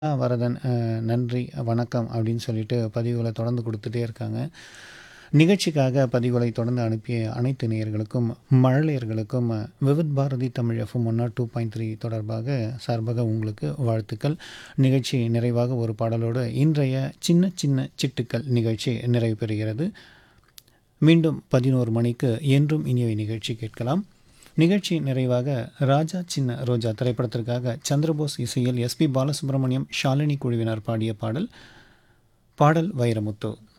ஆ வரதன் அ நன்றி, வணக்கம் அப்படின்னு சொல்லிட்டு பதிவுகள தொடர்ந்து குடுத்துட்டே இருக்காங்க. நிகழ்ச்சிக்காக பதிவுகளை தொடர்ந்து அனுப்பிய அனைத்து நேயர்களுக்கும், மழலையர்களுக்கும் விவித் பாரதி தமிழ் எஃப்எம் 102.3 தொடர்பாக சார்பாக உங்களுக்கு வாழ்த்துக்கள். நிகழ்ச்சி நிறைவாக ஒரு பாடலோடு இன்றைய சின்ன சின்ன சிட்டுக்கள் நிகழ்ச்சி நிறைவு பெறுகிறது. மீண்டும் 11 மணிக்கு என்றும் இனியவை நிகழ்ச்சி கேட்கலாம். நிகழ்ச்சி நிறைவாக ராஜா சின்ன ரோஜா திரைப்படத்திற்காக சந்திரபோஸ் இசையில் எஸ்பி பாலசுப்ரமணியம், ஷாலினி குழுவினர் பாடிய பாடல். பாடல் வைரமுத்து.